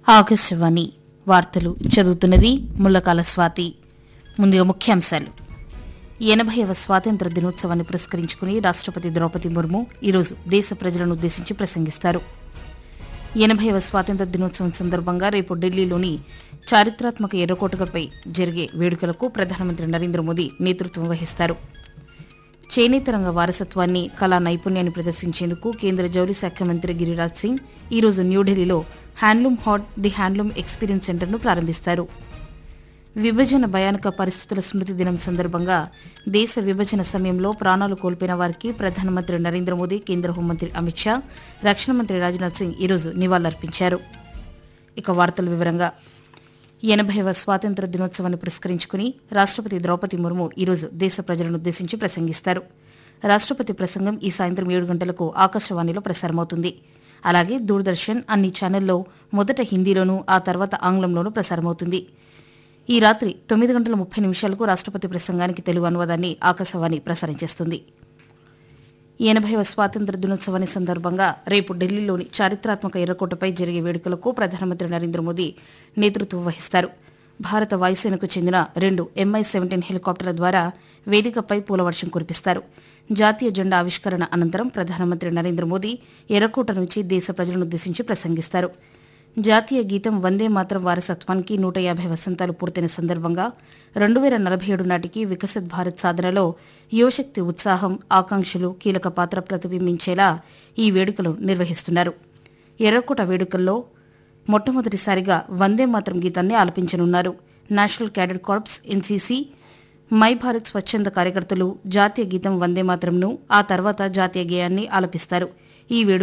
ఆకాశవాణి వార్తలు చదువుతున్నది ముల్లకాల స్వాతి ముందుగా ముఖ్యాంశాలు ఎనభైవ స్వాతంత్ర దినోత్సవాన్ని పురస్కరించుకుని రాష్ట్రపతి ద్రౌపది ముర్ము ఈరోజు దేశ ప్రజలను ఉద్దేశించి ప్రసంగిస్తారు ఎనభైవ స్వాతంత్ర దినోత్సవం సందర్భంగా రేపు ఢిల్లీలోని చారిత్రాత్మక ఎర్రకోటపై జరిగే వేడుకలకు ప్రధానమంత్రి నరేంద్ర మోదీ నేతృత్వం వహిస్తారు చేనేత రంగ వారసత్వాన్ని కళా నైపుణ్యాన్ని ప్రదర్శించేందుకు కేంద్ర జౌళి శాఖ మంత్రి గిరిరాజ్ సింగ్ ఈరోజు న్యూఢిల్లీలో handloom haat the handloom experience సెంటర్ను ప్రారంభిస్తారు విభజన భయానక పరిస్థితుల స్మృతి దినం సందర్భంగా దేశ విభజన సమయంలో ప్రాణాలు కోల్పోయిన వారికి ప్రధానమంత్రి నరేంద్ర మోదీ కేంద్ర హోంమంత్రి అమిత్ షా రక్షణ మంత్రి రాజ్నాథ్ సింగ్ ఈరోజు నివాళులర్పించారు ఇక వార్తల వివరంగా ఎనభైవ స్వాతంత్ర దినోత్సవాన్ని పురస్కరించుకుని రాష్ట్రపతి ద్రౌపది ముర్ము ఈరోజు దేశ ప్రజలను ఉద్దేశించి ప్రసంగిస్తారు రాష్ట్రపతి ప్రసంగం ఈ సాయంత్రం ఏడు గంటలకు ఆకాశవాణిలో ప్రసారమవుతుంది అలాగే దూరదర్శన్ అన్ని ఛానల్లో మొదట హిందీలోనూ ఆ తర్వాత ఆంగ్లంలోనూ ప్రసారమవుతుంది ఈ రాత్రి తొమ్మిది గంటల ముప్పై నిమిషాలకు రాష్ట్రపతి ప్రసంగానికి తెలుగు అనువాదాన్ని ఆకాశవాణి ప్రసారం చేస్తుంది ఎనభైవ స్వాతంత్ర దినోత్సవాన్ని సందర్భంగా రేపు ఢిల్లీలోని చారిత్రాత్మక ఎర్రకోటపై జరిగే వేడుకలకు ప్రధానమంత్రి నరేంద్ర మోదీ నేతృత్వం వహిస్తారు భారత వాయుసేనకు చెందిన రెండు ఎంఐ సెవెంటీన్ హెలికాప్టర్ల ద్వారా వేదికపై పూలవర్షం కురిపిస్తారు జాతీయ జెండా ఆవిష్కరణ అనంతరం ప్రధానమంత్రి నరేంద్ర మోదీ ఎర్రకోట నుంచి దేశ ప్రజలను ఉద్దేశించి ప్రసంగిస్తారు జాతీయ గీతం వందే మాత్రం వారసత్వానికి నూట యాభై వసంతాలు పూర్తయిన సందర్భంగా రెండు వేల నలభై ఏడు నాటికి వికసిత్ భారత్ సాధనలో యువశక్తి ఉత్సాహం ఆకాంక్షలు కీలక పాత్ర ప్రతిబింబించేలా ఈ వేడుకలు నిర్వహిస్తున్నారు ఎర్రకోట వేడుకల్లో మొట్టమొదటిసారిగా వందే మాత్రం గీతాన్ని ఆలపించనున్నారు national cadet corps NCC my Bharat స్వచ్ఛంద కార్యకర్తలు జాతీయ గీతం వందే మాత్రంను ఆ తర్వాత జాతీయ గేయాన్ని ఆలపిస్తారు ఈ వేడుక